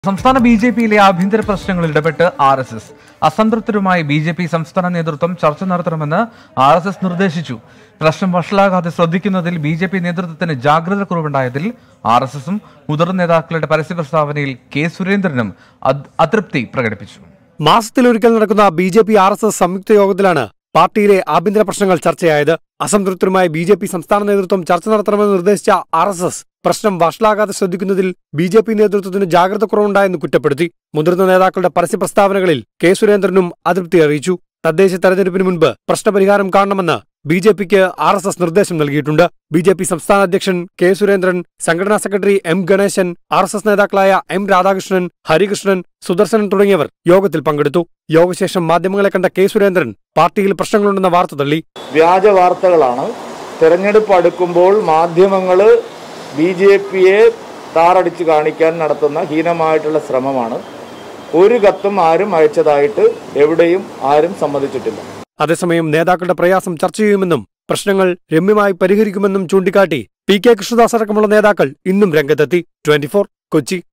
സംസ്ഥാന B J പിയിലെ ആഭ്യന്തര പ്രശ്നങ്ങളിൽ ഇടപെട്ട് ആർ എസ് എസ് അസംതൃപ്തരുമായി ബി ജെ പി സംസ്ഥാന നേതൃത്വം ചർച്ച നടത്തണമെന്ന് ആർ എസ് എസ് നിർദ്ദേശിച്ചു പ്രശ്നം വഷളാകാതെ ശ്രദ്ധിക്കുന്നതിൽ ബി ജെ പി നേതൃത്വത്തിന് ജാഗ്രത കുറവുണ്ടായതിൽ ആർ എസ് എസും മുതിർന്ന നേതാക്കളുടെ പരസ്യ പ്രസ്താവനയിൽ കെ സുരേന്ദ്രനും അത്- അതൃപ്തി പ്രകടിപ്പിച്ചു മാസത്തിലൊരിക്കൽ നടക്കുന്ന B J P R S S സംയുക്ത യോഗത്തിലാണ് പാർട്ടിയിലെ ആഭ്യന്തര പ്രശ്നങ്ങൾ ചർച്ചയായത് അസംതൃപ്തരുമായി ബി ജെ പി സംസ്ഥാന നേതൃത്വം ചർച്ച നടത്തണമെന്ന് നിർദ്ദേശിച്ച ആർ എസ് എസ് പ്രശ്നം വഷളാകാതെ ശ്രദ്ധിക്കുന്നതിൽ ബി ജെ പി നേതൃത്വത്തിന് ജാഗ്രത കുറവുണ്ടായെന്ന് കുറ്റപ്പെടുത്തി മുതിർന്ന നേതാക്കളുടെ പരസ്യ പ്രസ്താവനകളിൽ കെ സുരേന്ദ്രനും അതൃപ്തി അറിയിച്ചു തദ്ദേശ തെരഞ്ഞെടുപ്പിന് മുൻപ് പ്രശ്നപരിഹാരം കാണണമെന്ന് ബി ജെ പിക്ക് ആർ എസ് എസ് നിർദ്ദേശം നൽകിയിട്ടുണ്ട് ബി ജെ പി സംസ്ഥാന അധ്യക്ഷൻ കെ സുരേന്ദ്രൻ സംഘടനാ secretary M Ganeshan R S S നേതാക്കളായ എം രാധാകൃഷ്ണൻ ഹരികൃഷ്ണൻ സുദർശനൻ തുടങ്ങിയവർ യോഗത്തിൽ പങ്കെടുത്തു യോഗശേഷം മാധ്യമങ്ങളെ കണ്ട കെ സുരേന്ദ്രൻ പാർട്ടിയിൽ പ്രശ്നങ്ങളുണ്ടെന്ന വാർത്ത തള്ളി വ്യാജ വാർത്തകളാണ് തെരഞ്ഞെടുപ്പ് അടുക്കുമ്പോൾ മാധ്യമങ്ങൾ ബി ജെ പിയെ താറടിച്ച് കാണിക്കാൻ നടത്തുന്ന ഹീനമായിട്ടുള്ള ശ്രമമാണ് ഒരു കത്തും ആരും അയച്ചതായിട്ട് എവിടെയും ആരും സമ്മതിച്ചിട്ടില്ല അതേസമയം നേതാക്കളുടെ പ്രയാസം ചർച്ച ചെയ്യുമെന്നും പ്രശ്നങ്ങൾ രമ്യമായി പരിഹരിക്കുമെന്നും ചൂണ്ടിക്കാട്ടി പി കെ കൃഷ്ണദാസ് അടക്കമുള്ള നേതാക്കൾ ഇന്നും രംഗത്തെത്തി ട്വന്റി കൊച്ചി